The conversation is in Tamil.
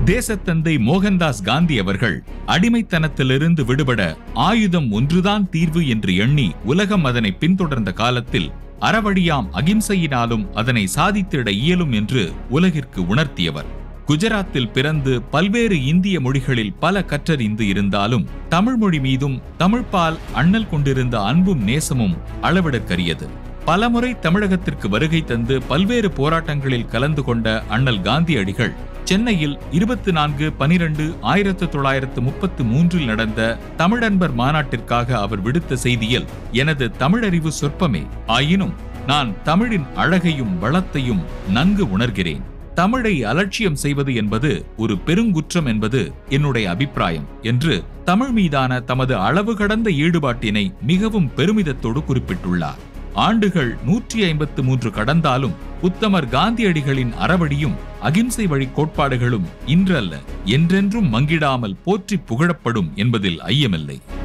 தேசத்தந்தை மோகன்தாஸ் காந்தி அவர்கள் அடிமைத்தனத்திலிருந்து விடுபட ஆயுதம் ஒன்றுதான் தீர்வு என்று எண்ணி உலகம் அதனை பின்தொடர்ந்த காலத்தில் அறவழியாம் அகிம்சையினாலும் அதனை சாதித்திட இயலும் என்று உலகிற்கு உணர்த்தியவர் குஜராத்தில் பிறந்து பல்வேறு இந்திய மொழிகளில் பல கற்றறிந்து இருந்தாலும் தமிழ் மொழி மீதும் தமிழ்பால் அண்ணல் கொண்டிருந்த அன்பும் நேசமும் அளவிடற்கரியது பலமுறை தமிழகத்திற்கு வருகை தந்து பல்வேறு போராட்டங்களில் கலந்து கொண்ட அண்ணல் காந்தியடிகள் சென்னையில் இருபத்தி நான்கு பனிரெண்டு ஆயிரத்து தொள்ளாயிரத்து முப்பத்து மூன்றில் நடந்த தமிழன்பர் மாநாட்டிற்காக அவர் விடுத்த செய்தியில் எனது தமிழறிவு சொற்பமே ஆயினும் நான் தமிழின் அழகையும் வளத்தையும் நன்கு உணர்கிறேன் தமிழை அலட்சியம் செய்வது என்பது ஒரு பெருங்குற்றம் என்பது என்னுடைய அபிப்பிராயம் என்று தமிழ் மீதான தமது அளவு கடந்த ஈடுபாட்டினை மிகவும் பெருமிதத்தோடு குறிப்பிட்டுள்ளார் ஆண்டுகள் நூற்றி ஐம்பத்து மூன்று கடந்தாலும் உத்தமர் காந்தியடிகளின் அறவழியும் அகிம்சை வழி கோட்பாடுகளும் இன்றல்ல என்றென்றும் மங்கிடாமல் போற்றி புகழப்படும் என்பதில் ஐயமில்லை